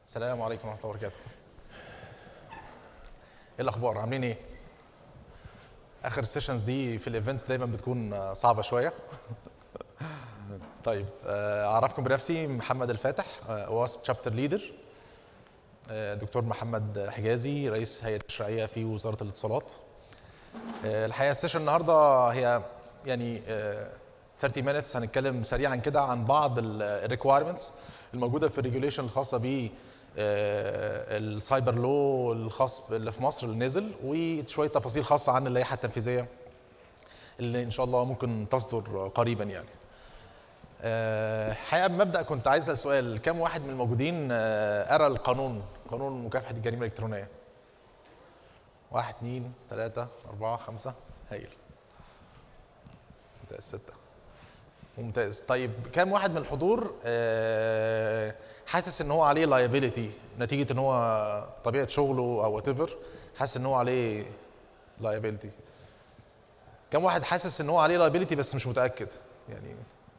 السلام عليكم ورحمه الله وبركاته ايه الاخبار عاملين ايه اخر السيشنز دي في الايفنت دايما بتكون آه، صعبه شويه طيب آه، اعرفكم بنفسي محمد الفاتح واسب شابتر ليدر دكتور محمد حجازي رئيس هيئه التشريعيه في وزاره الاتصالات آه، الحقيقه السيشن النهارده هي يعني آه، 30 minutes هنتكلم سريعا كده عن بعض الريكوايرمنتس الموجوده في الريجوليشن الخاصه ب السايبر لو الخاص اللي في مصر اللي نزل وشويه تفاصيل خاصه عن اللائحه التنفيذيه اللي ان شاء الله ممكن تصدر قريبا يعني. آه، حقيقه بمبدا كنت عايز اسال سؤال كم واحد من الموجودين آه، قرا القانون قانون مكافحه الجريمه الالكترونيه؟ واحد اثنين ثلاثة أربعة خمسة هايل ممتاز ستة ممتاز طيب كم واحد من الحضور آه، حاسس ان هو عليه لايبيليتي نتيجة ان هو طبيعة شغله او وات ايفر حاسس ان هو عليه لايبيليتي كم واحد حاسس ان هو عليه لايبيليتي بس مش متأكد يعني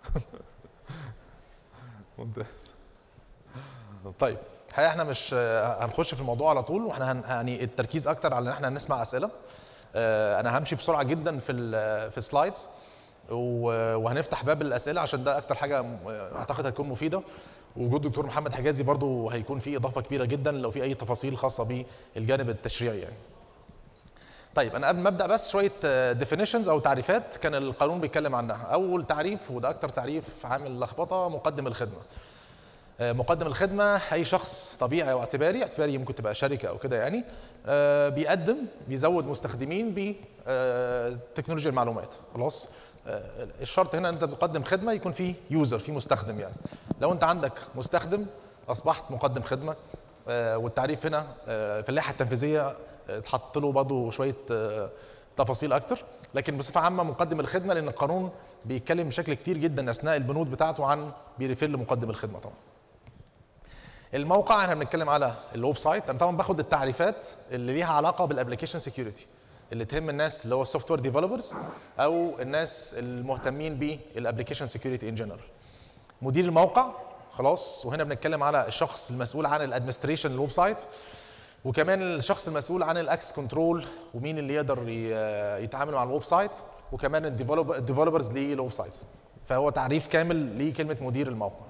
ممتاز طيب الحقيقه احنا مش آه، هنخش في الموضوع على طول واحنا هن يعني التركيز اكتر على ان احنا نسمع اسئله آه، انا همشي بسرعه جدا في ال في السلايدز و- وهنفتح باب الاسئله عشان ده اكتر حاجه م- اعتقد هتكون مفيده وجود دكتور محمد حجازي برضو هيكون فيه اضافه كبيره جدا لو في اي تفاصيل خاصه بالجانب التشريعي يعني طيب انا قبل ما ابدا بس شويه ديفينيشنز او تعريفات كان القانون بيتكلم عنها اول تعريف وده اكتر تعريف عامل لخبطه مقدم الخدمه آه، مقدم الخدمه اي شخص طبيعي او اعتباري اعتباري ممكن تبقى شركه او كده يعني آه، بيقدم بيزود مستخدمين بتكنولوجيا المعلومات خلاص آه، الشرط هنا ان انت بتقدم خدمه يكون في يوزر في مستخدم يعني لو انت عندك مستخدم اصبحت مقدم خدمه آه، والتعريف هنا آه، في اللائحه التنفيذيه آه، اتحط له برضه شويه آه، تفاصيل اكتر لكن بصفه عامه مقدم الخدمه لان القانون بيتكلم بشكل كتير جدا اثناء البنود بتاعته عن بيريفير لمقدم الخدمه طبعا الموقع احنا بنتكلم على الويب سايت انا طبعا باخد التعريفات اللي ليها علاقه بالابلكيشن سكيورتي اللي تهم الناس اللي هو السوفت وير ديفلوبرز او الناس المهتمين بالابلكيشن سكيورتي ان جنرال مدير الموقع خلاص وهنا بنتكلم على الشخص المسؤول عن الادمنستريشن للويب سايت وكمان الشخص المسؤول عن الاكس كنترول ومين اللي يقدر ي- يتعامل مع الويب سايت وكمان الديفلوبرز للويب سايتس فهو تعريف كامل لكلمه مدير الموقع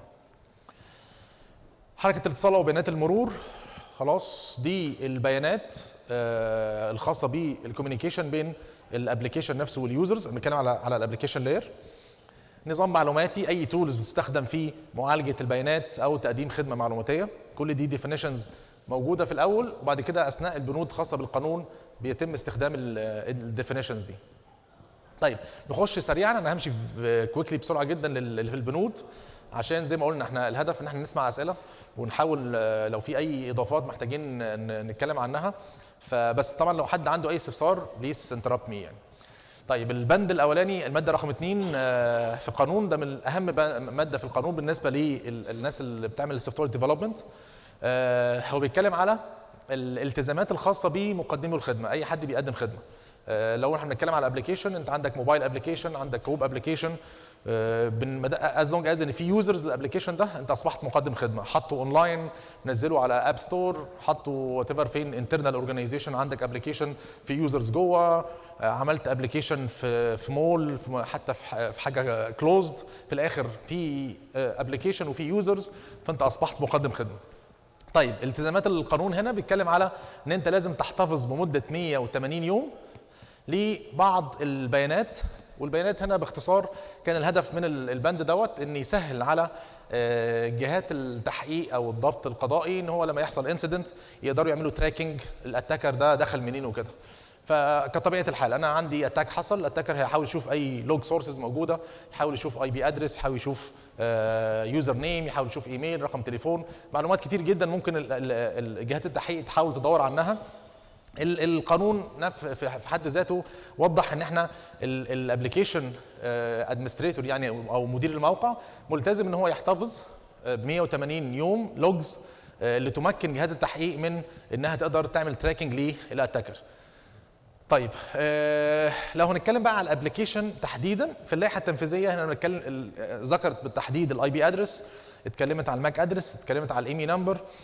حركه الاتصال وبيانات المرور خلاص دي البيانات آه الخاصه بالكوميونيكيشن بين الابلكيشن نفسه واليوزرز بنتكلم على على الابلكيشن لاير نظام معلوماتي اي تولز بتستخدم في معالجه البيانات او تقديم خدمه معلوماتيه كل دي ديفينيشنز موجوده في الاول وبعد كده اثناء البنود الخاصه بالقانون بيتم استخدام الديفينيشنز دي طيب نخش سريعا انا همشي كويكلي بسرعه جدا لل- في البنود عشان زي ما قلنا احنا الهدف ان احنا نسمع اسئله ونحاول آه، لو في اي اضافات محتاجين ن- نتكلم عنها فبس طبعا لو حد عنده اي استفسار بليز انتربت مي يعني طيب البند الاولاني الماده رقم اثنين آه، في القانون ده من اهم ب- ماده في القانون بالنسبه للناس اللي بتعمل السوفت وير ديفلوبمنت هو بيتكلم على الالتزامات الخاصه بمقدمي الخدمه اي حد بيقدم خدمه آه، لو احنا بنتكلم على ابلكيشن انت عندك موبايل ابلكيشن عندك ويب ابلكيشن از لونج از ان في يوزرز للابلكيشن ده انت اصبحت مقدم خدمه حطه اونلاين نزله على اب ستور حطه وات ايفر فين انترنال اورجانيزيشن عندك ابلكيشن في يوزرز جوه آه، عملت ابلكيشن في في مول في م- حتى في ح- في حاجه كلوزد في الاخر في ابلكيشن وفي يوزرز فانت اصبحت مقدم خدمه طيب التزامات القانون هنا بيتكلم على ان انت لازم تحتفظ بمده 180 يوم لبعض البيانات والبيانات هنا باختصار كان الهدف من ال- البند دوت ان يسهل على آه، جهات التحقيق او الضبط القضائي ان هو لما يحصل انسيدنت يقدروا يعملوا تراكنج الاتاكر ده دخل منين وكده فكطبيعه الحال انا عندي اتاك حصل الاتاكر هيحاول يشوف اي لوج سورسز موجوده يحاول يشوف اي بي ادرس يحاول يشوف يوزر نيم يحاول يشوف ايميل رقم تليفون معلومات كتير جدا ممكن ال- ال- ال- جهات التحقيق تحاول تدور عنها ال- القانون نف في في حد ذاته وضح ان احنا الابلكيشن ادمنستريتور يعني او مدير الموقع ملتزم ان هو يحتفظ ب 180 يوم لوجز اللي تمكن جهات التحقيق من انها تقدر تعمل تراكنج للاتاكر طيب آه لو هنتكلم بقى على الابلكيشن تحديدا في اللائحه التنفيذيه هنا بنتكلم ال- ذكرت بالتحديد الاي بي ادرس اتكلمت على الماك ادرس اتكلمت على الايمي نمبر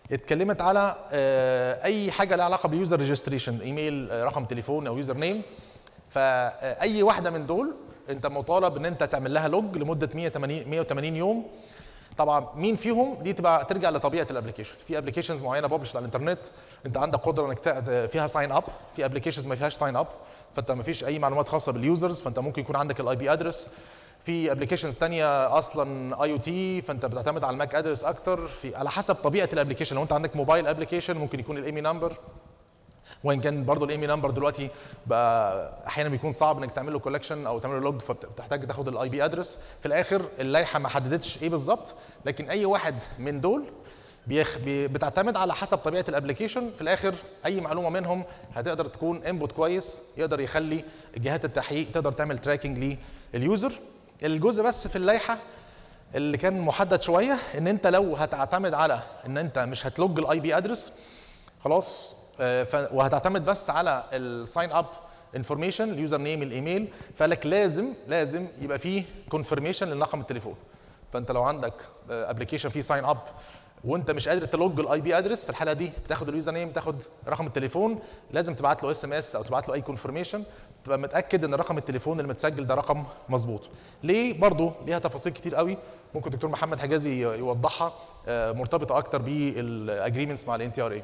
اتكلمت على آه، اي حاجه لها علاقه باليوزر ريجستريشن ايميل آه، رقم تليفون او يوزر نيم فاي واحده من دول انت مطالب ان انت تعمل لها لوج لمده 180 180 يوم طبعا مين فيهم دي تبقى ترجع لطبيعه الابلكيشن في ابلكيشنز معينه ببلش على الانترنت انت عندك قدره انك تع- فيها ساين اب في ابلكيشنز ما فيهاش ساين اب فانت ما فيش اي معلومات خاصه باليوزرز فانت ممكن يكون عندك الاي بي ادرس في ابلكيشنز تانية اصلا اي او تي فانت بتعتمد على الماك ادرس اكتر في على حسب طبيعه الابلكيشن لو انت عندك موبايل ابلكيشن ممكن يكون الايمي نمبر وان كان برضه الايمي نمبر دلوقتي بقى احيانا بيكون صعب انك تعمل له كولكشن او تعمل له لوج فبتحتاج تاخد الاي بي ادرس في الاخر اللائحه ما حددتش ايه بالظبط لكن اي واحد من دول بيخ بي بتعتمد على حسب طبيعه الابلكيشن في الاخر اي معلومه منهم هتقدر تكون انبوت كويس يقدر يخلي جهات التحقيق تقدر تعمل تراكنج لليوزر الجزء بس في اللائحه اللي كان محدد شويه ان انت لو هتعتمد على ان انت مش هتلوج الاي بي ادرس خلاص آه، ف- وهتعتمد بس على الساين اب انفورميشن اليوزر نيم الايميل فلك لازم لازم يبقى فيه كونفirmation لرقم التليفون فانت لو عندك ابلكيشن فيه ساين اب وانت مش قادر تلوج الاي بي ادرس في الحاله دي بتاخد اليوزر نيم تاخد رقم التليفون لازم تبعت له اس ام اس او تبعت له اي كونفirmation تبقى متاكد ان رقم التليفون المتسجل ده رقم مظبوط ليه برضه ليها تفاصيل كتير قوي ممكن دكتور محمد حجازي يوضحها آه، مرتبطه اكتر بالاجريمنتس مع الان تي ار اي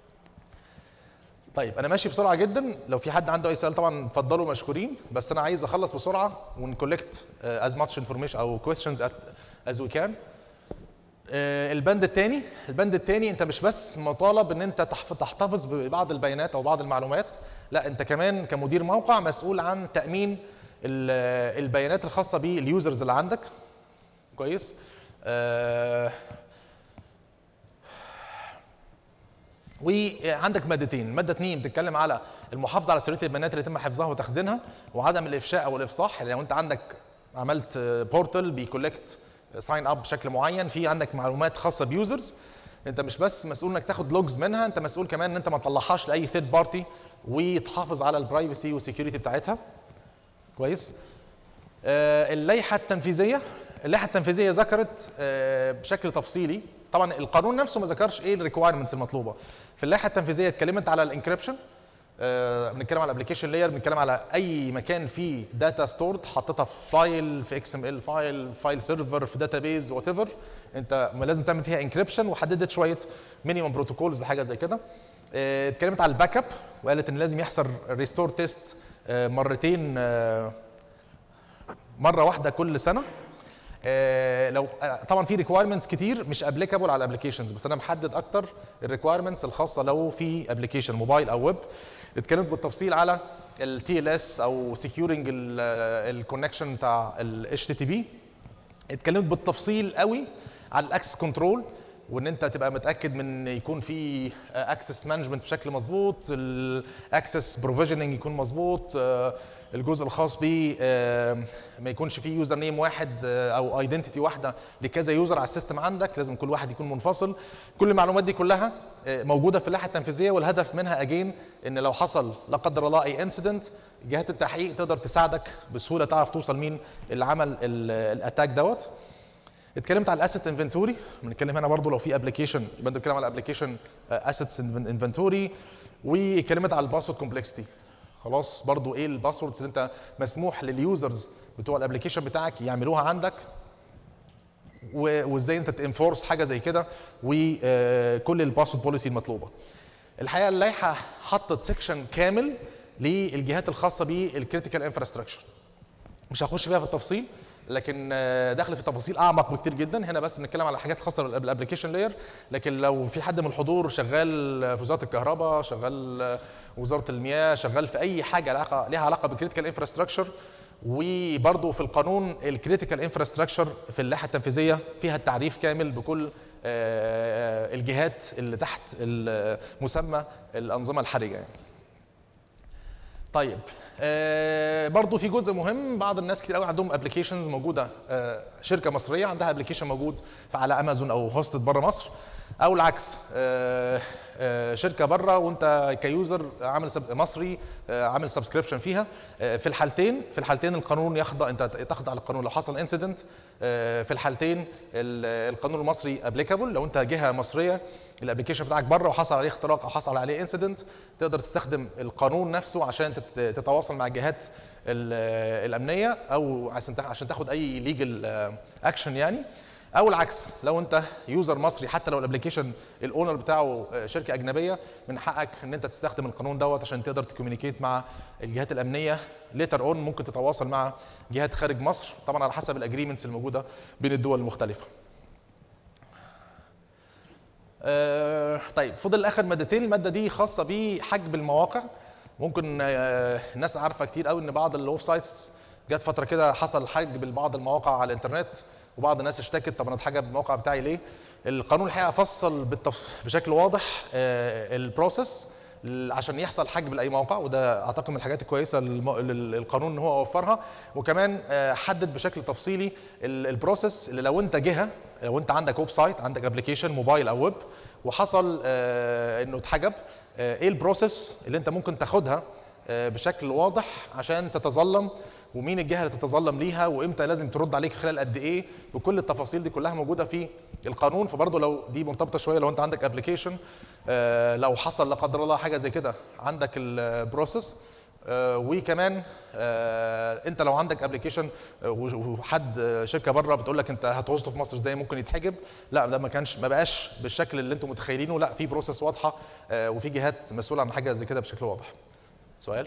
طيب انا ماشي بسرعه جدا لو في حد عنده اي سؤال طبعا اتفضلوا مشكورين بس انا عايز اخلص بسرعه ونكولكت از ماتش انفورميشن او كويستشنز از وي كان البند الثاني البند الثاني انت مش بس مطالب ان انت تحف- تحتفظ ببعض البيانات او بعض المعلومات لا انت كمان كمدير موقع مسؤول عن تامين ال- البيانات الخاصه باليوزرز اللي عندك كويس آه وعندك مادتين الماده 2 بتتكلم على المحافظه على سريه البيانات اللي يتم حفظها وتخزينها وعدم الافشاء او الافصاح يعني لو انت عندك عملت بورتال بيكولكت ساين اب بشكل معين في عندك معلومات خاصه بيوزرز انت مش بس مسؤول انك تاخد لوجز منها انت مسؤول كمان ان انت ما تطلعهاش لاي ثيرد بارتي وتحافظ على البرايفسي والسكيورتي بتاعتها كويس آه، اللائحه التنفيذيه اللائحه التنفيذيه ذكرت آه، بشكل تفصيلي طبعا القانون نفسه ما ذكرش ايه الريكوايرمنتس المطلوبه في اللائحه التنفيذيه اتكلمت على الانكريبشن بنتكلم على الابلكيشن لاير بنتكلم على اي مكان فيه داتا ستورد حطيتها في فايل في اكس ام ال فايل فايل سيرفر في داتا بيز وات ايفر انت ما لازم تعمل فيها انكريبشن وحددت شويه مينيمم بروتوكولز لحاجه زي كده آه، اتكلمت على الباك اب وقالت ان لازم يحصل ريستور تيست مرتين آه، مره واحده كل سنه آه، لو آه، طبعا في ريكوايرمنتس كتير مش ابليكابل على الابلكيشنز بس انا محدد اكتر الريكوايرمنتس الخاصه لو في ابلكيشن موبايل او ويب اتكلمت بالتفصيل على التي ال اس او سكيورنج الكونكشن بتاع الاتش تي تي بي اتكلمت بالتفصيل قوي على الاكسس كنترول وان انت تبقى متاكد من يكون في اكسس مانجمنت بشكل مظبوط الاكسس بروفيجننج يكون مظبوط آه، الجزء الخاص ب ما يكونش فيه يوزر نيم واحد آه، او ايدنتيتي واحده لكذا يوزر على السيستم عندك لازم كل واحد يكون منفصل كل المعلومات دي كلها آه، موجوده في اللائحه التنفيذيه والهدف منها اجين ان لو حصل لا قدر الله اي انسيدنت جهات التحقيق تقدر تساعدك بسهوله تعرف توصل مين اللي عمل الاتاك دوت اتكلمت على الاسيت انفنتوري بنتكلم هنا برضو لو في ابلكيشن يبقى انت بتتكلم على ابلكيشن اسيتس انفنتوري واتكلمت على الباسورد كومبلكسيتي خلاص برضو ايه الباسوردز اللي انت مسموح لليوزرز بتوع الابلكيشن بتاعك يعملوها عندك و- وازاي انت تنفورس حاجه زي كده وكل الباسورد بوليسي المطلوبه الحقيقه اللائحه حطت سيكشن كامل للجهات الخاصه بالكريتيكال انفراستراكشر مش هخش فيها في التفصيل لكن آه، داخل في تفاصيل اعمق بكتير جدا هنا بس بنتكلم على حاجات خاصه بالابلكيشن لاير لكن لو في حد من الحضور شغال في وزاره الكهرباء شغال آه، وزاره المياه شغال في اي حاجه علاقه ليها علاقه بالكريتيكال انفراستراكشر وبرضه في القانون الكريتيكال انفراستراكشر في اللائحه التنفيذيه فيها التعريف كامل بكل آه، الجهات اللي تحت مسمى الانظمه الحرجه يعني. طيب آه برضو في جزء مهم بعض الناس كتير قوي عندهم ابلكيشنز موجوده آه شركه مصريه عندها ابلكيشن موجود على امازون او هوستد بره مصر او العكس آه، آه، شركه بره وانت كيوزر عامل سب- مصري آه، عامل سبسكريبشن فيها آه، في الحالتين في الحالتين القانون يخضع انت تخضع للقانون لو حصل انسيدنت في الحالتين ال- القانون المصري ابليكابل لو انت جهه مصريه الابلكيشن بتاعك بره وحصل عليه اختراق او حصل عليه انسيدنت تقدر تستخدم القانون نفسه عشان تت- تتواصل مع الجهات ال- الامنيه او عشان تاخ- عشان تاخد اي ليجل اكشن يعني او العكس لو انت يوزر مصري حتى لو الابلكيشن الاونر بتاعه آه، شركه اجنبيه من حقك ان انت تستخدم القانون دوت عشان تقدر تكومينيكيت مع الجهات الامنيه ليتر اون ممكن تتواصل مع جهات خارج مصر طبعا على حسب الاجريمنتس الموجوده بين الدول المختلفه آه، طيب فضل اخر مادتين الماده دي خاصه بحجب المواقع ممكن آه، الناس عارفه كتير قوي ان بعض الويب سايتس جت فتره كده حصل حجب لبعض المواقع على الانترنت وبعض الناس اشتكت طب انا اتحجب الموقع بتاعي ليه القانون الحقيقه فصل بالتف... بشكل واضح آه، البروسيس ل- عشان يحصل حجب لاي موقع وده اعتقد من الحاجات الكويسه للم- لل- للقانون ان هو وفرها وكمان آه، حدد بشكل تفصيلي ال- البروسيس اللي لو انت جهه لو انت عندك ويب سايت عندك ابلكيشن موبايل او ويب وحصل آه، انه اتحجب آه، ايه البروسيس اللي انت ممكن تاخدها آه، بشكل واضح عشان تتظلم ومين الجهه اللي تتظلم ليها وامتى لازم ترد عليك خلال قد ايه وكل التفاصيل دي كلها موجوده في القانون فبرضه لو دي مرتبطه شويه لو انت عندك ابلكيشن لو حصل لا قدر الله حاجه زي كده عندك البروسيس آه، وكمان آه، انت لو عندك ابلكيشن وحد آه، شركه بره بتقول لك انت هتوظفه في مصر ازاي ممكن يتحجب لا ده ما كانش ما بقاش بالشكل اللي انتم متخيلينه لا في بروسيس واضحه آه، وفي جهات مسؤوله عن حاجه زي كده بشكل واضح سؤال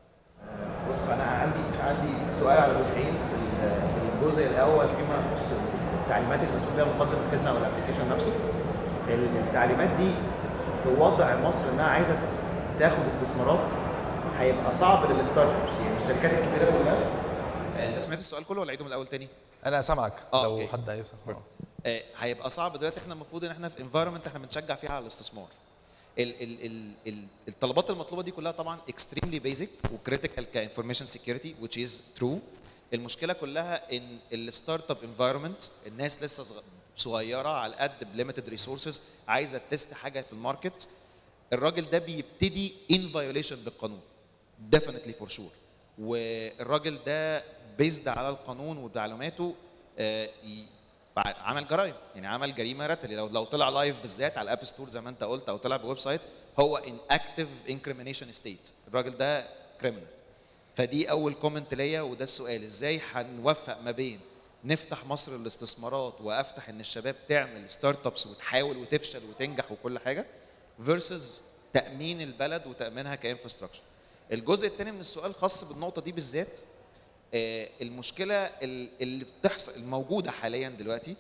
بص انا عندي عندي السؤال على جزئين ال- الجزء الاول فيما يخص التعليمات المسؤول بها مقدم الخدمه والابلكيشن نفسه ال- التعليمات دي في وضع مصر انها عايزه تاخد استثمارات هيبقى صعب للستارت ابس يعني الشركات الكبيره كلها انت سمعت السؤال كله ولا عيده من الاول تاني؟ انا سامعك آه، لو أوكي. حد عايز آه. آه، هيبقى صعب دلوقتي احنا المفروض ان احنا في انفايرمنت احنا بنشجع فيها على الاستثمار. ال ال ال ال الطلبات المطلوبه دي كلها طبعا اكستريملي بيزك وكريتيكال كانفورميشن سكيورتي which is true. المشكله كلها ان الستارت اب انفايرمنت الناس لسه صغ- صغيره على قد بليمتد ريسورسز عايزه تست حاجه في الماركت الراجل ده بيبتدي ان فايوليشن بالقانون ديفينتلي فور شور والراجل ده بيزد على القانون وبمعلوماته آه، ي- عمل جرائم يعني عمل جريمه رتلي لو لو طلع لايف بالذات على الاب ستور زي ما انت قلت او طلع بويب سايت هو ان اكتف انكريميشن ستيت الراجل ده كريمنال فدي اول كومنت ليا وده السؤال ازاي هنوفق ما بين نفتح مصر للاستثمارات وافتح ان الشباب تعمل ستارت ابس وتحاول وتفشل وتنجح وكل حاجه فيرسز تامين البلد وتامينها كانفراستراكشر الجزء الثاني من السؤال خاص بالنقطه دي بالذات آه، المشكله ال- اللي بتحصل الموجوده حاليا دلوقتي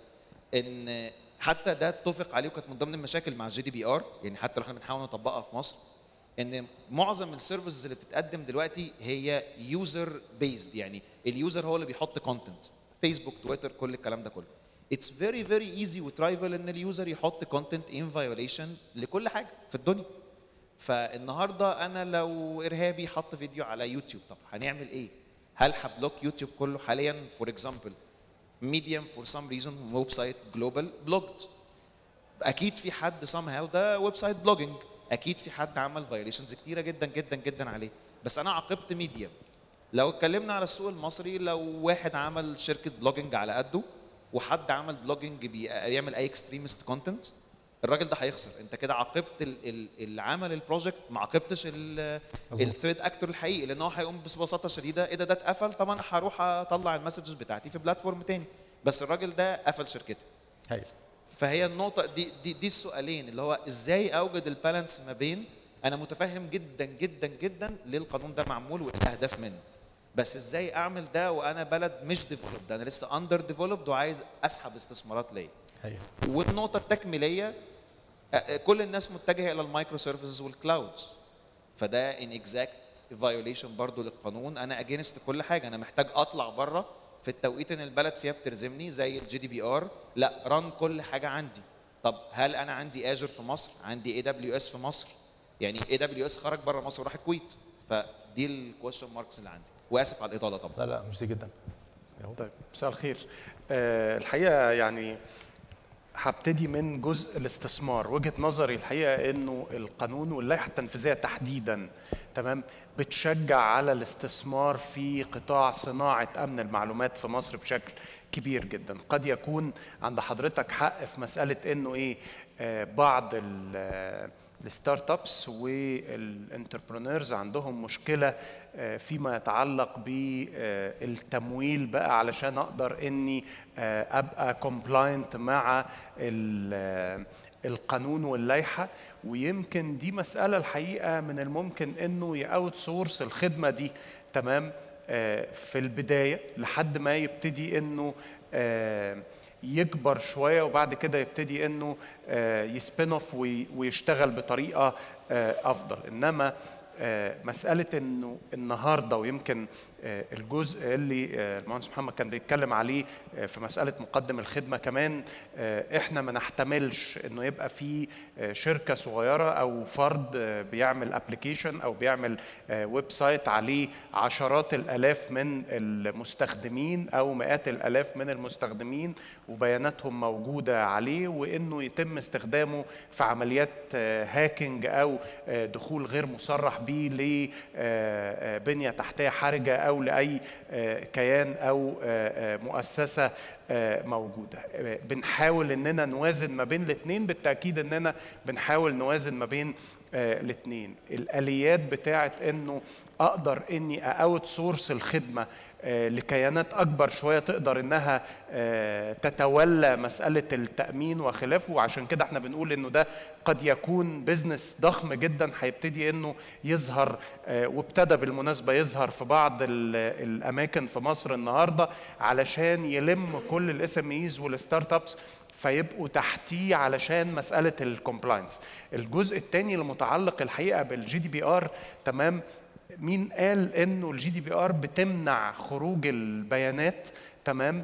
ان حتى ده اتفق عليه وكانت من ضمن المشاكل مع الجي دي بي ار يعني حتى لو احنا بنحاول نطبقها في مصر ان معظم السيرفيسز اللي بتتقدم دلوقتي هي يوزر بيزد يعني اليوزر هو اللي بيحط كونتنت فيسبوك تويتر كل الكلام ده كله اتس فيري فيري ايزي وترايفل ان اليوزر يحط كونتنت ان فايوليشن لكل حاجه في الدنيا فالنهارده انا لو ارهابي حط فيديو على يوتيوب طب هنعمل ايه هل هبلوك يوتيوب كله حاليا فور اكزامبل ميديم فور سام ريزون ويب سايت جلوبال بلوكد اكيد في حد سام هاو ده ويب سايت بلوجينج اكيد في حد عمل فايوليشنز كتيره جدا جدا جدا عليه بس انا عاقبت ميديم لو اتكلمنا على السوق المصري لو واحد عمل شركه بلوجينج على قده وحد عمل بلوجينج بيعمل اي اكستريمست كونتنت الراجل ده هيخسر انت كده عاقبت ال- ال- اللي عمل البروجكت ما عاقبتش الثريد اكتور الحقيقي لان هو هيقوم ببساطه شديده ايه ده ده اتقفل طب انا هروح اطلع المسجز بتاعتي في بلاتفورم تاني بس الراجل ده قفل شركته هايل فهي النقطة دي دي, دي السؤالين اللي هو ازاي اوجد البالانس ما بين انا متفهم جدا جدا جدا ليه القانون ده معمول وايه الاهداف منه بس ازاي اعمل ده وانا بلد مش ديفلوبد انا لسه اندر ديفلوبد وعايز اسحب استثمارات ليا هايل والنقطة التكميلية آه، آه، كل الناس متجهة إلى المايكرو سيرفيسز والكلاودز فده ان اكزاكت فايوليشن برضو للقانون انا اجينست كل حاجة انا محتاج اطلع بره في التوقيت ان البلد فيها بترزمني زي الجي دي بي ار لا ران كل حاجة عندي طب هل انا عندي اجر في مصر عندي اي دبليو اس في مصر يعني اي دبليو اس خرج بره مصر وراح الكويت فدي الكويشن ماركس اللي عندي واسف على الاطاله طبعا لا لا ميرسي جدا طيب مساء الخير آه، الحقيقه يعني هبتدي من جزء الاستثمار وجهه نظري الحقيقه انه القانون واللائحه التنفيذيه تحديدا تمام بتشجع على الاستثمار في قطاع صناعه امن المعلومات في مصر بشكل كبير جدا قد يكون عند حضرتك حق في مساله انه ايه آه، بعض ال- الستارت ابس والانتربرونيرز عندهم مشكله آه، فيما يتعلق بالتمويل بقى علشان اقدر اني آه، ابقى كومبلاينت مع ال- آه، القانون واللائحه ويمكن دي مساله الحقيقه من الممكن انه ياوت سورس الخدمه دي تمام آه، في البدايه لحد ما يبتدي انه آه، يكبر شويه وبعد كده يبتدي انه آه، يسبين اوف وي- ويشتغل بطريقه آه، افضل انما آه، مساله انه النهارده ويمكن آه، الجزء اللي آه، المهندس محمد كان بيتكلم عليه آه، في مساله مقدم الخدمه كمان آه، احنا ما نحتملش انه يبقى في آه، شركه صغيره او فرد آه، بيعمل ابلكيشن او بيعمل آه، ويب سايت عليه عشرات الالاف من المستخدمين او مئات الالاف من المستخدمين وبياناتهم موجوده عليه وانه يتم استخدامه في عمليات آه، هاكينج او آه، دخول غير مصرح به لبنيه تحتيه حرجه او لاي آه، كيان او آه، آه، مؤسسه آه، موجوده آه، بنحاول اننا نوازن ما بين الاثنين بالتاكيد اننا بنحاول نوازن ما بين الاثنين الاليات بتاعت انه اقدر اني اوت سورس الخدمه آه، لكيانات اكبر شويه تقدر انها آه، تتولى مساله التامين وخلافه وعشان كده احنا بنقول انه ده قد يكون بزنس ضخم جدا هيبتدي انه يظهر آه، وابتدى بالمناسبه يظهر في بعض ال- الاماكن في مصر النهارده علشان يلم كل الاس ام ايز والستارت ابس فيبقوا تحتيه علشان مساله الكومبلاينس الجزء الثاني المتعلق الحقيقه بالجي دي بي ار تمام مين قال انه الجي دي بي ار بتمنع خروج البيانات تمام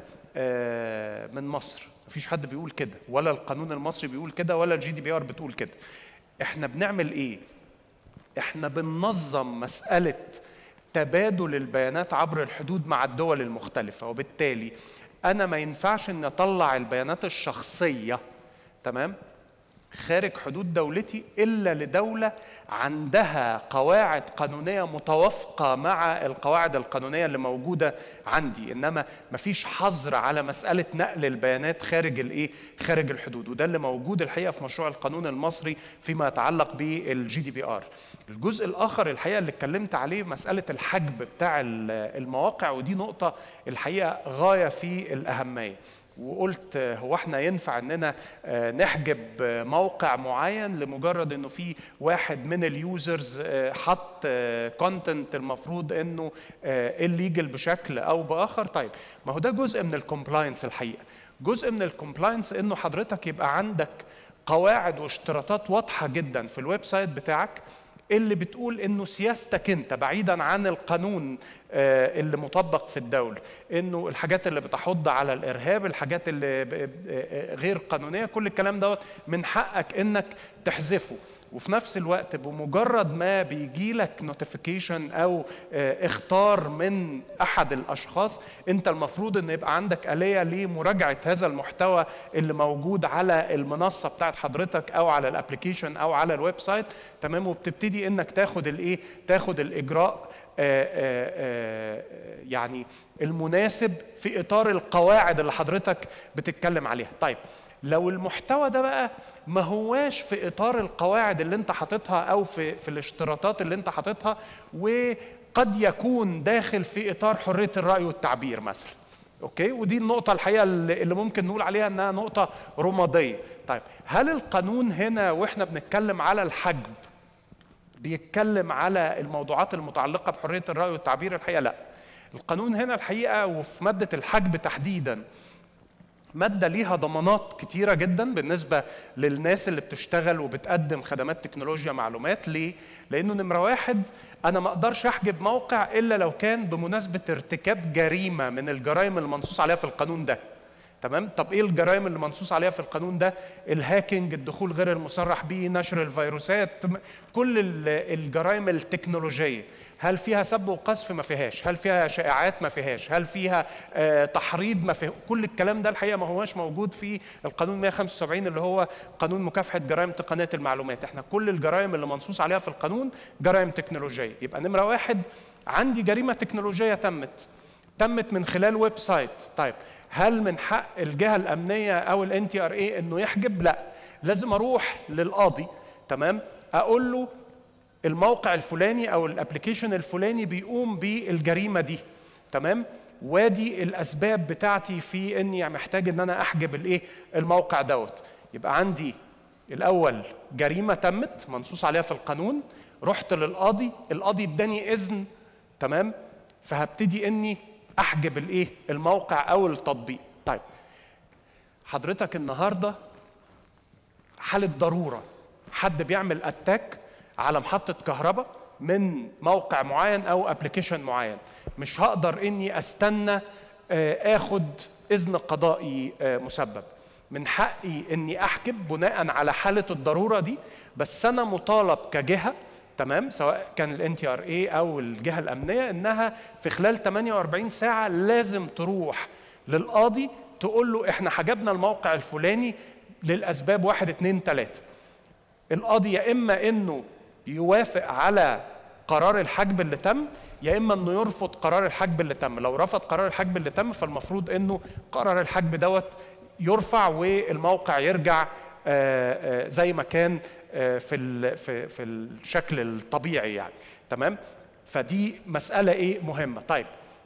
آه من مصر مفيش حد بيقول كده ولا القانون المصري بيقول كده ولا الجي دي بي ار بتقول كده احنا بنعمل ايه احنا بننظم مساله تبادل البيانات عبر الحدود مع الدول المختلفه وبالتالي انا ما ينفعش ان اطلع البيانات الشخصيه تمام خارج حدود دولتي الا لدوله عندها قواعد قانونيه متوافقه مع القواعد القانونيه اللي موجوده عندي انما مفيش حظر على مساله نقل البيانات خارج الايه خارج الحدود وده اللي موجود الحقيقه في مشروع القانون المصري فيما يتعلق بالجي دي بي ار الجزء الاخر الحقيقه اللي اتكلمت عليه مساله الحجب بتاع المواقع ودي نقطه الحقيقه غايه في الاهميه وقلت هو احنا ينفع اننا نحجب موقع معين لمجرد انه في واحد من اليوزرز حط كونتنت المفروض انه الليجل بشكل او باخر طيب ما هو ده جزء من الكومبلاينس الحقيقه جزء من الكومبلاينس انه حضرتك يبقى عندك قواعد واشتراطات واضحه جدا في الويب سايت بتاعك اللي بتقول انه سياستك انت بعيدا عن القانون اللي مطبق في الدوله انه الحاجات اللي بتحض على الارهاب الحاجات اللي غير قانونيه كل الكلام دوت من حقك انك تحذفه وفي نفس الوقت بمجرد ما بيجي لك نوتيفيكيشن او اختار من احد الاشخاص انت المفروض ان يبقى عندك اليه لمراجعه هذا المحتوى اللي موجود على المنصه بتاعت حضرتك او على الابلكيشن او على الويب سايت تمام وبتبتدي انك تاخد الايه تاخد الاجراء آآ آآ يعني المناسب في اطار القواعد اللي حضرتك بتتكلم عليها طيب لو المحتوى ده بقى ما هواش في اطار القواعد اللي انت حاططها او في في الاشتراطات اللي انت حاططها وقد يكون داخل في اطار حريه الراي والتعبير مثلا اوكي ودي النقطه الحقيقه اللي ممكن نقول عليها انها نقطه رماديه طيب هل القانون هنا واحنا بنتكلم على الحجب بيتكلم على الموضوعات المتعلقه بحريه الراي والتعبير الحقيقه لا القانون هنا الحقيقه وفي ماده الحجب تحديدا مادة ليها ضمانات كتيرة جدا بالنسبة للناس اللي بتشتغل وبتقدم خدمات تكنولوجيا معلومات ليه؟ لأنه نمرة واحد أنا ما أقدرش أحجب موقع إلا لو كان بمناسبة ارتكاب جريمة من الجرائم المنصوص عليها في القانون ده تمام طب ايه الجرائم اللي منصوص عليها في القانون ده الهاكينج الدخول غير المصرح به نشر الفيروسات م- كل ال- الجرائم التكنولوجيه هل فيها سب وقذف ما فيهاش هل فيها شائعات ما فيهاش هل فيها آه تحريض ما فيه كل الكلام ده الحقيقه ما هواش موجود في القانون 175 اللي هو قانون مكافحه جرائم تقنيه المعلومات احنا كل الجرائم اللي منصوص عليها في القانون جرائم تكنولوجيه يبقى نمره واحد عندي جريمه تكنولوجيه تمت تمت من خلال ويب سايت طيب هل من حق الجهه الامنيه او الان تي ار اي انه يحجب لا لازم اروح للقاضي تمام اقول له الموقع الفلاني او الابلكيشن الفلاني بيقوم بالجريمه دي تمام وادي الاسباب بتاعتي في اني محتاج ان انا احجب الايه الموقع دوت يبقى عندي الاول جريمه تمت منصوص عليها في القانون رحت للقاضي القاضي اداني اذن تمام فهبتدي اني احجب الايه الموقع او التطبيق طيب حضرتك النهارده حاله ضروره حد بيعمل اتاك على محطه كهرباء من موقع معين او ابلكيشن معين مش هقدر اني استنى آه، اخد اذن قضائي آه، مسبب من حقي اني احجب بناء على حاله الضروره دي بس انا مطالب كجهه تمام سواء كان الان تي ار اي او الجهه الامنيه انها في خلال 48 ساعه لازم تروح للقاضي تقول له احنا حجبنا الموقع الفلاني للاسباب واحد اتنين تلاته القاضي يا اما انه يوافق على قرار الحجب اللي تم يا اما انه يرفض قرار الحجب اللي تم لو رفض قرار الحجب اللي تم فالمفروض انه قرار الحجب دوت يرفع والموقع يرجع آه، آه، زي ما كان آه، في ال- في في الشكل الطبيعي يعني تمام فدي مساله ايه مهمه طيب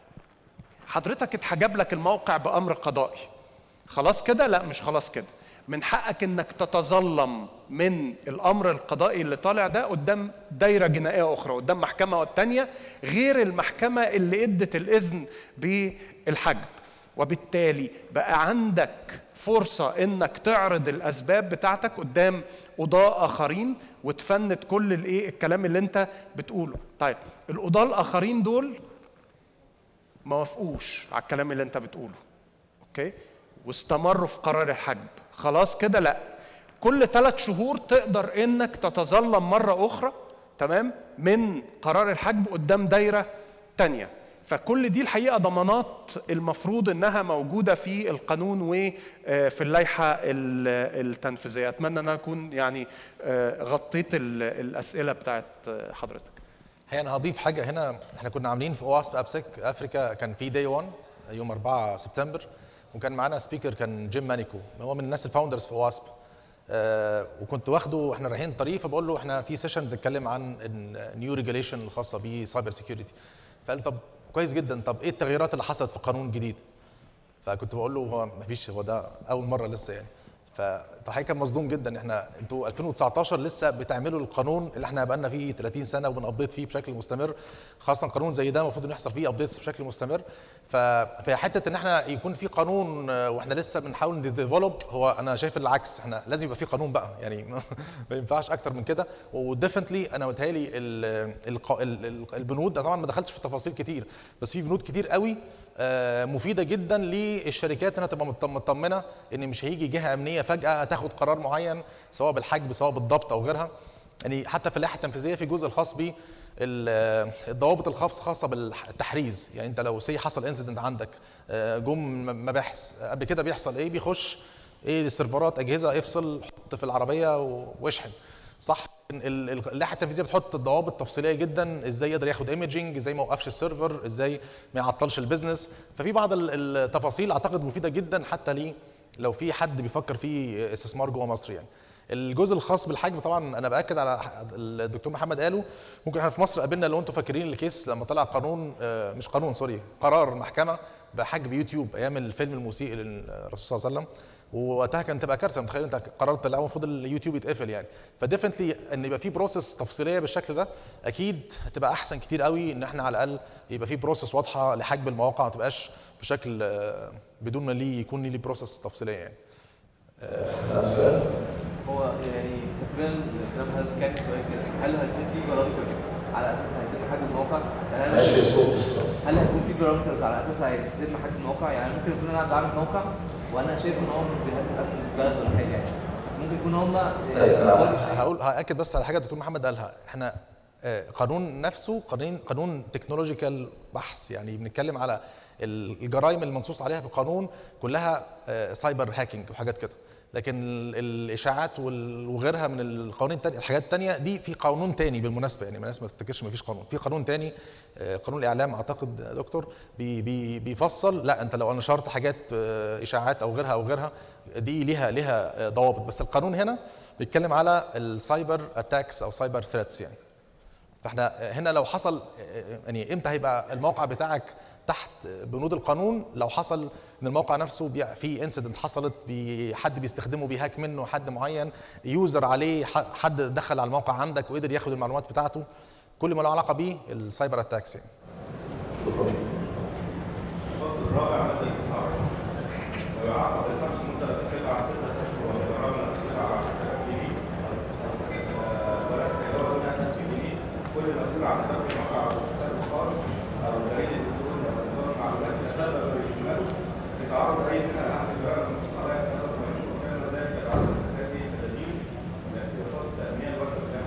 حضرتك اتحجب لك الموقع بامر قضائي خلاص كده لا مش خلاص كده من حقك انك تتظلم من الامر القضائي اللي طالع ده قدام دايره جنائيه اخرى قدام محكمه تانية غير المحكمه اللي ادت الاذن بالحجب وبالتالي بقى عندك فرصه انك تعرض الاسباب بتاعتك قدام قضاة اخرين وتفند كل الايه الكلام اللي انت بتقوله طيب القضاة الاخرين دول ما وافقوش على الكلام اللي انت بتقوله اوكي واستمروا في قرار الحجب خلاص كده لا كل ثلاث شهور تقدر انك تتظلم مره اخرى تمام من قرار الحجب قدام دايره تانية فكل دي الحقيقه ضمانات المفروض انها موجوده في القانون وفي اللائحه ال- التنفيذيه اتمنى ان أنا اكون يعني آه، غطيت ال- الاسئله بتاعت آه، حضرتك هي انا هضيف حاجه هنا احنا كنا عاملين في اواسب ابسك افريكا كان في داي 1 يوم 4 سبتمبر وكان معانا سبيكر كان جيم مانيكو هو من الناس الفاوندرز في اواسب آه وكنت واخده واحنا رايحين الطريق فبقول له احنا في سيشن بنتكلم عن النيو ريجوليشن الخاصه بسايبر سيكيورتي فقال لي طب كويس جدا طب ايه التغييرات اللي حصلت في القانون الجديد فكنت بقول له هو ما فيش هو ده اول مره لسه يعني فالحقيقه كان مصدوم جدا احنا انتوا 2019 لسه بتعملوا القانون اللي احنا بقالنا فيه 30 سنه وبنابديت فيه بشكل مستمر خاصه قانون زي ده المفروض انه يحصل فيه ابديتس بشكل مستمر ف- فهي حته ان احنا يكون في قانون آه، واحنا لسه بنحاول نديفلوب هو انا شايف العكس احنا لازم يبقى في قانون بقى يعني ما ما ينفعش اكتر من كده وديفنتلي انا متهيألي ال- الق- ال- ال- البنود طبعا ما دخلتش في تفاصيل كتير بس في بنود كتير قوي آه، مفيده جدا للشركات انها تبقى مط- مطمنه ان مش هيجي جهه امنيه فجاه تاخد قرار معين سواء بالحجب سواء بالضبط او غيرها يعني حتى في اللائحه التنفيذيه في جزء الخاص ب الضوابط الخاصه خاصه بالتحريز يعني انت لو سي حصل انسيدنت عندك آه، جم مباحث قبل كده بيحصل ايه بيخش ايه السيرفرات اجهزه افصل حط في العربيه و- واشحن صح ال- ال- اللائحه التنفيذيه بتحط الضوابط تفصيليه جدا ازاي يقدر ياخد ايمجنج ازاي ما يوقفش السيرفر ازاي ما يعطلش البيزنس ففي بعض ال- التفاصيل اعتقد مفيده جدا حتى ليه لو في حد بيفكر في استثمار جوه مصر يعني الجزء الخاص بالحجم طبعا انا باكد على ح- الدكتور محمد قاله ممكن احنا في مصر قابلنا لو انتم فاكرين الكيس لما طلع قانون آه، مش قانون سوري قرار محكمه بحجب يوتيوب ايام الفيلم المسيء للرسول صلى الله عليه وسلم ووقتها كانت تبقى كارثه متخيل انت قررت لا المفروض اليوتيوب يتقفل يعني فديفنتلي ان يبقى في بروسيس تفصيليه بالشكل ده اكيد هتبقى احسن كتير قوي ان احنا على الاقل يبقى في بروسيس واضحه لحجب المواقع ما تبقاش بشكل آه، بدون ما ليه يكون ليه بروسيس تفصيليه يعني هو يعني تقريبا الكلام هل كان سؤال كده هل هيكون في قرار على اساسها هيتم حجم الموقع يعني انا هل هيكون في بارامترز على اساسها هيتم حجم الموقع يعني ممكن يكون انا بعمل موقع وانا شايف ان هو مش بيهدد امن البلد ولا حاجه يعني بس ممكن يكون هم هقول هاكد بس على حاجه الدكتور محمد قالها احنا آه، قانون نفسه قانون قانون تكنولوجيكال بحث يعني بنتكلم على ال- الجرائم المنصوص عليها في القانون كلها آه، سايبر هاكينج وحاجات كده لكن ال- الاشاعات وال- وغيرها من القوانين التانية الحاجات التانية دي في قانون تاني بالمناسبه يعني الناس ما تفتكرش ما فيش قانون في قانون تاني آه، قانون الاعلام اعتقد يا دكتور بي بي بيفصل لا انت لو نشرت حاجات آه، اشاعات او غيرها او غيرها دي ليها ليها آه، ضوابط بس القانون هنا بيتكلم على السايبر اتاكس او سايبر ثريتس يعني فاحنا هنا لو حصل يعني امتى هيبقى الموقع بتاعك تحت بنود القانون لو حصل ان الموقع نفسه بي- في انسيدنت حصلت بي- حد بيستخدمه بيهاك منه حد معين يوزر عليه ح- حد دخل على الموقع عندك وقدر ياخد المعلومات بتاعته كل ما له علاقه بيه السايبر اتاكس يعني الفصل الرابع مادة 29 ويعاقب الشخص مدة تقع ستة أشهر وغرامة تقع 10000 جنيه ولا تتجاوز 100000 جنيه كل مسؤول عن ترك موقع أو حساب الخاص أو البريد الإلكتروني أو نظام المعلومات تسبب باحتماله في تعرض أي من أحد الجرائم المنصوص عليها في 83 وكان ذلك بعد التي 30 من احتياطات التأمين والتأمين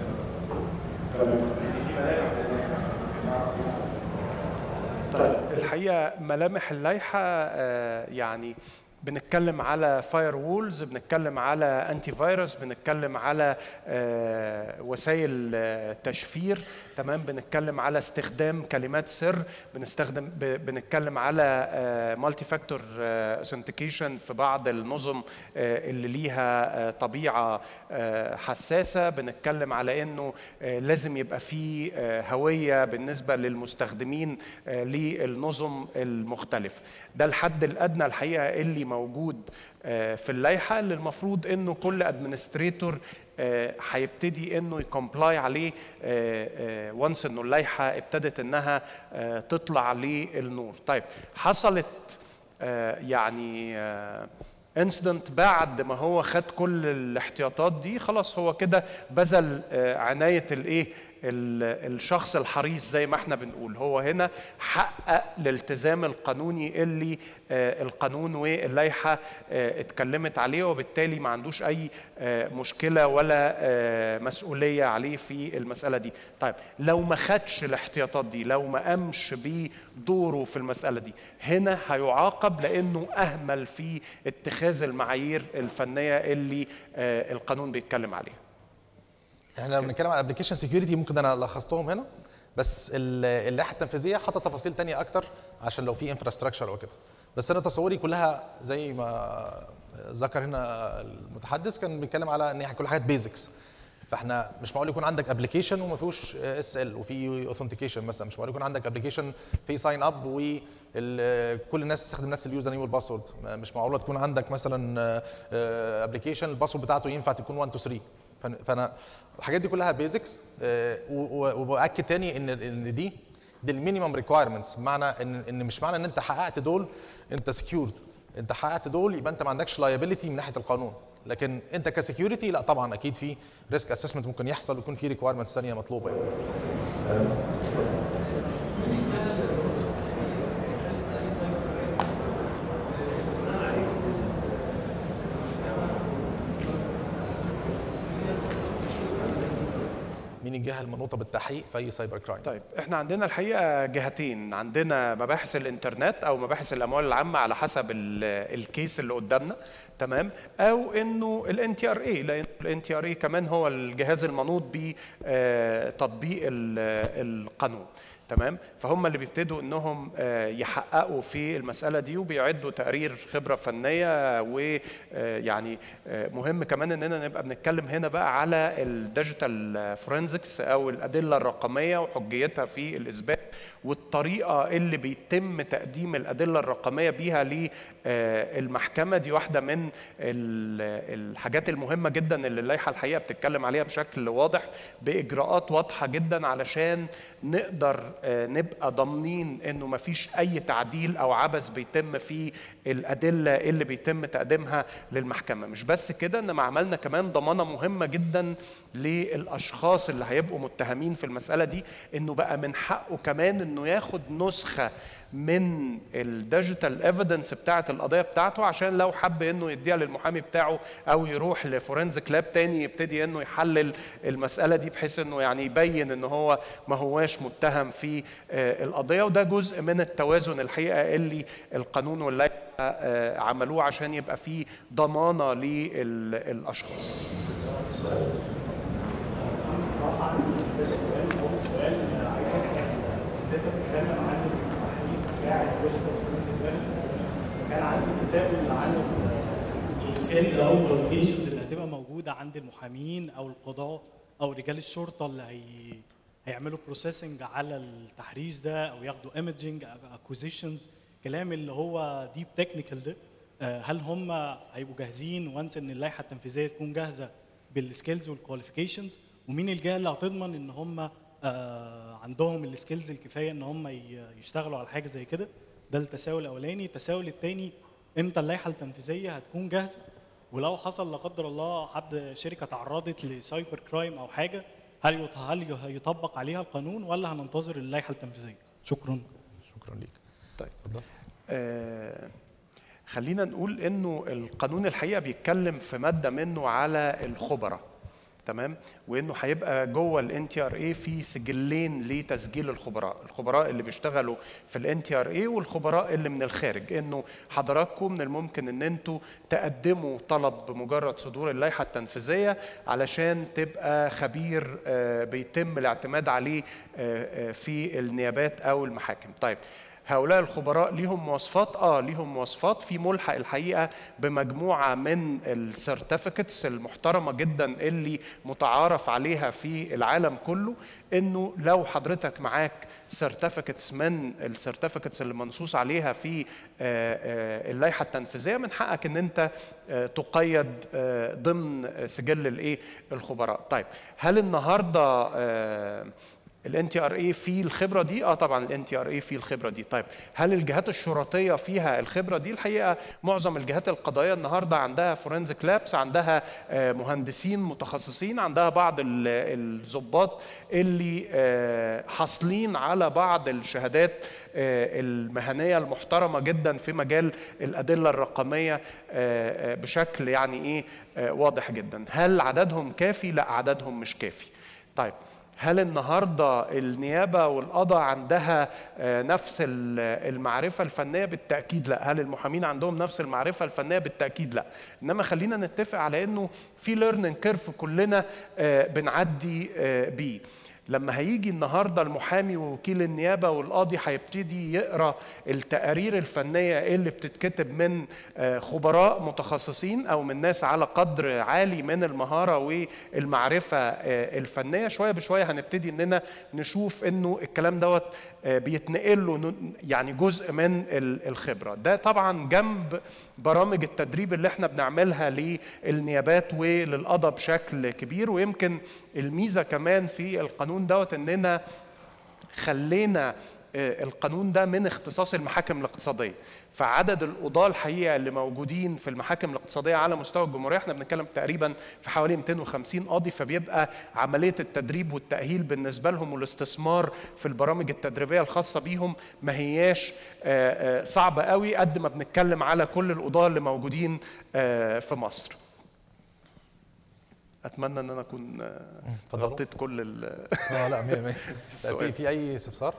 يعني في ملامح للملامح طيب الحقيقه ملامح اللائحه آه، يعني بنتكلم على فاير وولز بنتكلم على انتي فيروس بنتكلم على آه، وسائل آه، تشفير تمام بنتكلم على استخدام كلمات سر بنستخدم ب- بنتكلم على مالتي فاكتور اوثنتيكيشن في بعض النظم آه، اللي ليها آه، طبيعه آه، حساسه بنتكلم على انه آه، لازم يبقى في آه، هويه بالنسبه للمستخدمين آه، للنظم المختلفه ده الحد الادنى الحقيقه اللي موجود آه، في اللائحه اللي المفروض انه كل ادمنستريتور هيبتدي انه يكمبلاي عليه وانس انه اللائحه ابتدت انها آه، تطلع للنور طيب حصلت آه، يعني انسيدنت بعد ما هو خد كل الاحتياطات دي خلاص هو كده بذل آه، عنايه الايه ال- الشخص الحريص زي ما احنا بنقول هو هنا حقق الالتزام القانوني اللي آه، القانون واللائحه آه، اتكلمت عليه وبالتالي ما عندوش اي آه، مشكله ولا آه، مسؤوليه عليه في المساله دي طيب لو ما خدش الاحتياطات دي لو ما قامش بدوره في المساله دي هنا هيعاقب لانه اهمل في اتخاذ المعايير الفنيه اللي آه، القانون بيتكلم عليها احنا لو بنتكلم على ابلكيشن سكيورتي ممكن انا لخصتهم هنا بس ال- اللائحه التنفيذيه حاطه تفاصيل تانية اكتر عشان لو في انفراستراكشر او كده بس انا تصوري كلها زي ما ذكر هنا المتحدث كان بيتكلم على ان هي كل حاجات بيزكس فاحنا مش معقول يكون عندك ابلكيشن وما فيهوش اس ال وفي اوثنتيكيشن مثلا مش معقول يكون عندك ابلكيشن في ساين اب وكل الناس بتستخدم نفس اليوزر نيم والباسورد مش معقوله تكون عندك مثلا ابلكيشن الباسورد بتاعته ينفع تكون 1 2 3 فأنا- فانا الحاجات دي كلها بيزكس وباكد تاني ان ان دي دي المينيمم ريكوايرمنتس بمعنى ان ان مش معنى ان انت حققت دول انت سكيورد انت حققت دول يبقى انت ما عندكش لايبيليتي من ناحيه القانون لكن انت كسكيورتي لا طبعا اكيد في ريسك اسسمنت ممكن يحصل ويكون في ريكوايرمنتس ثانيه مطلوبه يعني مين الجهه المنوطه بالتحقيق في اي سايبر كرايم طيب احنا عندنا الحقيقه جهتين عندنا مباحث الانترنت او مباحث الاموال العامه على حسب ال- الكيس اللي قدامنا تمام او انه الان تي ار اي لان الان تي ار اي كمان هو الجهاز المنوط بتطبيق القانون تمام فهم اللي بيبتدوا انهم آه، يحققوا في المساله دي وبيعدوا تقرير خبره فنيه ويعني مهم كمان اننا نبقى بنتكلم هنا بقى على الديجيتال فورنزكس او الادله الرقميه وحجيتها في الاثبات والطريقه اللي بيتم تقديم الادله الرقميه بيها للمحكمه دي واحده من ال- الحاجات المهمه جدا اللي اللائحه الحقيقه بتتكلم عليها بشكل واضح باجراءات واضحه جدا علشان نقدر آه، نبقى ضامنين انه مفيش اي تعديل او عبث بيتم في الادله اللي بيتم تقديمها للمحكمه مش بس كده انما عملنا كمان ضمانه مهمه جدا للاشخاص اللي هيبقوا متهمين في المساله دي انه بقى من حقه كمان انه ياخد نسخه من الديجيتال ايفيدنس بتاعه القضيه بتاعته عشان لو حب انه يديها للمحامي بتاعه او يروح لفورنزيك لاب تاني يبتدي انه يحلل المساله دي بحيث انه يعني يبين ان هو ما هواش متهم في آه، القضيه وده جزء من التوازن الحقيقه اللي القانون واللائحه آه، عملوه عشان يبقى فيه ضمانه للاشخاص كان عندي تساؤل عن السكيلز او الكواليفيكيشنز اللي هتبقى موجوده عند المحامين او القضاه او رجال الشرطه اللي هي هيعملوا بروسيسنج على التحريز ده او ياخدوا ايمجنج اكوزيشنز كلام اللي هو ديب تكنيكال ده آه، هل هم هيبقوا جاهزين وانس ان اللائحه التنفيذيه تكون جاهزه بالسكيلز والكواليفيكيشنز ومين الجهه اللي هتضمن ان هم آه، عندهم السكيلز الكفايه ان هم ي- يشتغلوا على حاجه زي كده ده التساؤل الاولاني التساؤل الثاني امتى اللائحه التنفيذيه هتكون جاهزه ولو حصل لا قدر الله حد شركه تعرضت لسايبر كرايم او حاجه هل يط- هل يطبق عليها القانون ولا هننتظر اللائحه التنفيذيه شكرا شكرا ليك طيب اتفضل آه، خلينا نقول انه القانون الحقيقه بيتكلم في ماده منه على الخبراء تمام وانه هيبقى جوه الان تي ار اي في سجلين لتسجيل الخبراء الخبراء اللي بيشتغلوا في الان تي ار اي والخبراء اللي من الخارج انه حضراتكم من الممكن ان انتوا تقدموا طلب بمجرد صدور اللائحه التنفيذيه علشان تبقى خبير آه، بيتم الاعتماد عليه آه، آه، في النيابات او المحاكم طيب هؤلاء الخبراء ليهم مواصفات اه ليهم مواصفات في ملحق الحقيقه بمجموعه من السيرتيفيكتس المحترمه جدا اللي متعارف عليها في العالم كله انه لو حضرتك معاك سيرتيفيكتس من السيرتيفيكتس اللي منصوص عليها في آه، آه، اللائحه التنفيذيه من حقك ان انت آه، تقيد آه، ضمن سجل الايه الخبراء طيب هل النهارده آه، الان تي ار اي في الخبره دي اه طبعا الان تي ار اي في الخبره دي طيب هل الجهات الشرطيه فيها الخبره دي الحقيقه معظم الجهات القضائيه النهارده عندها فورنزيك لابس عندها آه، مهندسين متخصصين عندها بعض ال- الضباط اللي آه، حاصلين على بعض الشهادات آه، المهنيه المحترمه جدا في مجال الادله الرقميه آه، آه، بشكل يعني ايه آه، واضح جدا هل عددهم كافي لا عددهم مش كافي طيب هل النهارده النيابه والقضاء عندها آه، نفس ال- المعرفه الفنيه بالتاكيد لا هل المحامين عندهم نفس المعرفه الفنيه بالتاكيد لا انما خلينا نتفق على انه في ليرنينج كيرف كلنا آه، بنعدي آه، بيه لما هيجي النهارده المحامي ووكيل النيابه والقاضي هيبتدي يقرا التقارير الفنيه اللي بتتكتب من آه، خبراء متخصصين او من ناس على قدر عالي من المهاره والمعرفه آه، الفنيه شويه بشويه هنبتدي اننا نشوف انه الكلام دوت آه، بيتنقل له ن- يعني جزء من ال- الخبره ده طبعا جنب برامج التدريب اللي احنا بنعملها للنيابات وللقضاء بشكل كبير ويمكن الميزه كمان في القانون دوت اننا خلينا آه، القانون ده من اختصاص المحاكم الاقتصاديه فعدد القضاة الحقيقة اللي موجودين في المحاكم الاقتصادية على مستوى الجمهورية احنا بنتكلم تقريبا في حوالي 250 قاضي فبيبقى عملية التدريب والتأهيل بالنسبة لهم والاستثمار في البرامج التدريبية الخاصة بيهم ما هياش آه، آه، صعبة قوي قد ما بنتكلم على كل القضاة اللي موجودين آه، في مصر اتمنى ان انا اكون آه، اتفضلوا. غطيت كل ال اه لا 100 100 السؤال. في في اي استفسار؟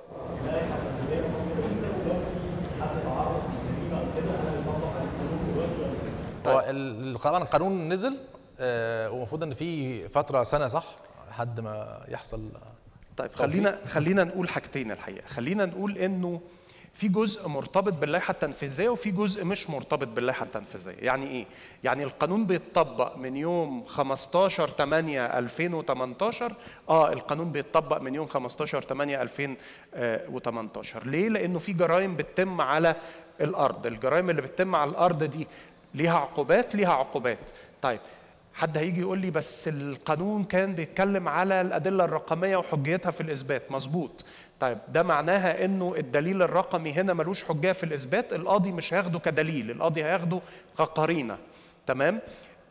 هو ال- طبعا القانون نزل آه، ومفروض ان في فتره سنه صح لحد ما يحصل طيب توفيق. خلينا خلينا نقول حاجتين الحقيقه خلينا نقول انه في جزء مرتبط باللائحه التنفيذيه وفي جزء مش مرتبط باللائحه التنفيذيه يعني ايه يعني القانون بيتطبق من يوم 15 8 2018 اه القانون بيتطبق من يوم 15 8 2018 ليه لانه في جرائم بتتم على الارض الجرائم اللي بتتم على الارض دي ليها عقوبات ليها عقوبات طيب حد هيجي يقول لي بس القانون كان بيتكلم على الادله الرقميه وحجيتها في الاثبات مظبوط طيب ده معناها انه الدليل الرقمي هنا ملوش حجيه في الاثبات القاضي مش هياخده كدليل القاضي هياخده كقرينه تمام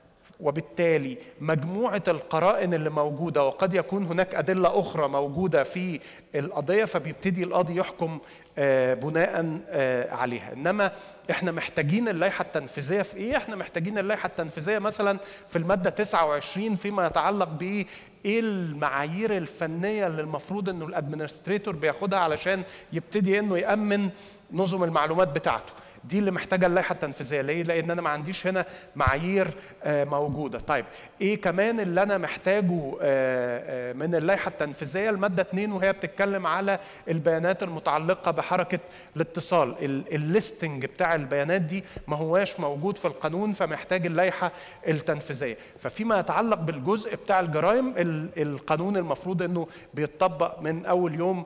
وبالتالي مجموعة القرائن اللي موجودة وقد يكون هناك أدلة أخرى موجودة في القضية فبيبتدي القاضي يحكم آه، بناء آه، عليها إنما إحنا محتاجين اللائحة التنفيذية في إيه؟ إحنا محتاجين اللائحة التنفيذية مثلا في المادة 29 فيما يتعلق ب ايه المعايير الفنيه اللي المفروض انه الادمنستريتور بياخدها علشان يبتدي انه يامن نظم المعلومات بتاعته دي اللي محتاجه اللائحه التنفيذيه ليه لان انا ما عنديش هنا معايير آه، موجوده طيب ايه كمان اللي انا محتاجه آه، آه، من اللائحه التنفيذيه الماده 2 وهي بتتكلم على البيانات المتعلقه بحركه الاتصال ال- الليستنج بتاع البيانات دي ما هواش موجود في القانون فمحتاج اللائحه التنفيذيه ففيما يتعلق بالجزء بتاع الجرائم ال- القانون المفروض انه بيتطبق من اول يوم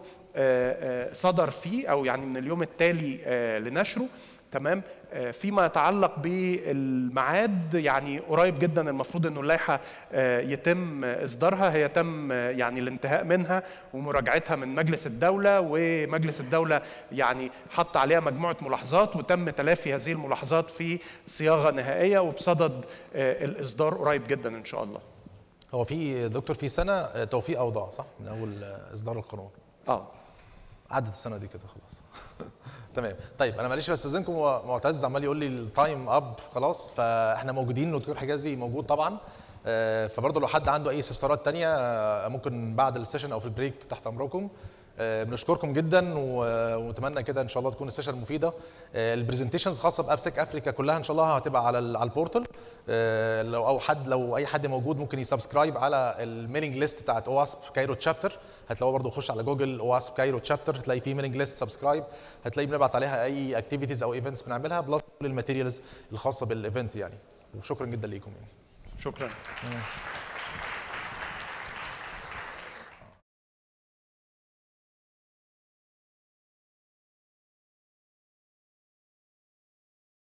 آه، آه، صدر فيه او يعني من اليوم التالي آه، لنشره تمام آه، فيما يتعلق بالميعاد يعني قريب جدا المفروض انه اللائحه آه، يتم اصدارها هي تم آه، يعني الانتهاء منها ومراجعتها من مجلس الدوله ومجلس الدوله يعني حط عليها مجموعه ملاحظات وتم تلافي هذه الملاحظات في صياغه نهائيه وبصدد آه، الاصدار قريب جدا ان شاء الله. هو في دكتور في سنه آه، توفيق اوضاع صح من اول آه، اصدار القانون اه عدت السنه دي كده خلاص تمام طيب انا معلش بس استاذنكم هو معتز عمال يقول لي التايم اب خلاص فاحنا موجودين دكتور حجازي موجود طبعا آه، فبرضه لو حد عنده اي استفسارات تانية آه، ممكن بعد السيشن او في البريك تحت امركم آه، بنشكركم جدا و- ونتمنى كده ان شاء الله تكون السيشن مفيده آه، البرزنتيشنز خاصه بابسك افريكا كلها ان شاء الله هتبقى على ال- على البورتال آه، لو او حد لو اي حد موجود ممكن يسبسكرايب على الميلينج ليست بتاعت اواسب كايرو تشابتر هتلاقوه برضه خش على جوجل اواسب كايرو تشابتر هتلاقي فيه ميلينج ليست سبسكرايب هتلاقي بنبعت عليها اي اكتيفيتيز او ايفنتس بنعملها بلس كل الماتيريالز الخاصه بالايفنت يعني وشكرا جدا ليكم يعني شكرا